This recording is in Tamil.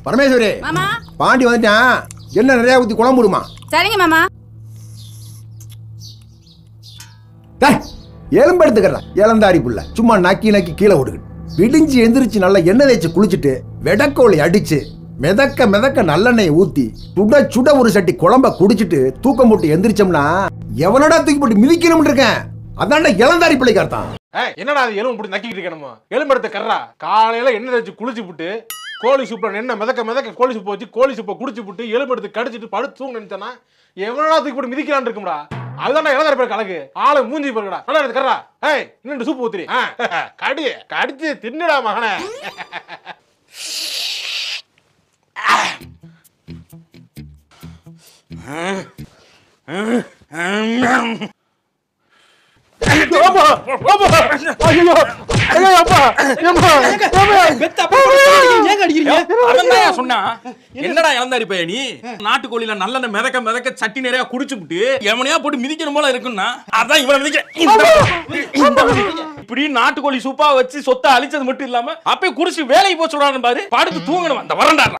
பரமேஸ்வரி மாமா பாண்டி வந்துட்டான் என்ன நிறைய ஊத்தி குழம்பு விடுமா சரிங்க மாமா டேய், எலும்பு எடுத்துக்கிறேன் இளந்தாரி புள்ள சும்மா நக்கி நக்கி கீழே விடுக்கிட்டு விடிஞ்சு எந்திரிச்சு நல்லா எண்ணெய் தேய்ச்சி குளிச்சுட்டு வெடக்கோழி அடிச்சு மிதக்க மிதக்க நல்லெண்ணெய் ஊத்தி சுட சுட ஒரு சட்டி குழம்ப குடிச்சிட்டு தூக்கம் போட்டு எந்திரிச்சோம்னா எவனடா தூக்கி போட்டு மிதிக்கணும்னு இருக்கேன் அதான்டா இளந்தாரி பிள்ளைக்கு அர்த்தம் ஏய், என்னடா அது எலும்பு போட்டு நக்கிட்டு இருக்கணுமோ எலும்பு எடுத்து கர்றா காலையில எண்ணெய் தேய்ச்சி குளிச்சு விட்டு கோழி சூப்பில் எண்ணெய் மிதக்க மிதக்க கோழி சூப்பை வச்சு கோழி சூப்பை குடிச்சு விட்டு எலும்பு எடுத்து கடிச்சிட்டு படுத்து தூங்க நினைச்சனா எவனடா தூக்கி போட்டு மிதிக்கலான்னு இருக்கும்டா அதுதான் இளந்தாரி பேர் கலக்கு ஆளு மூஞ்சி பாருங்கடா நல்லா எடுத்து கர்றா ஏய் இன்னும் சூப்பு ஊத்துறி ஆ, கடி கடிச்சு தின்னுடா மகனே அப்பா, அப்பா, ஐயோ, ஐயோ, அப்பா, ஏம்மா, ஏம்மா, அவன்தான் சொன்னான் என்னடா இளந்தாரி பைய நீ நாட்டுக்கோழியில நல்லெண்ணெய் மிதக்க மிதக்க சட்டி நிறைய குடிச்சு விட்டு எவனையா போட்டு மிதிக்கணும் போல இருக்குன்னா அதான் இவனை மிதிக்க இப்படி நாட்டுக்கோழி சூப்பா வச்சு சொத்தை அழிச்சது மட்டும் இல்லாம அப்பயே குடிச்சு வேலைக்கு போச்சு விடான்னு பாரு படுத்து தூங்கணும் அந்த வரண்டா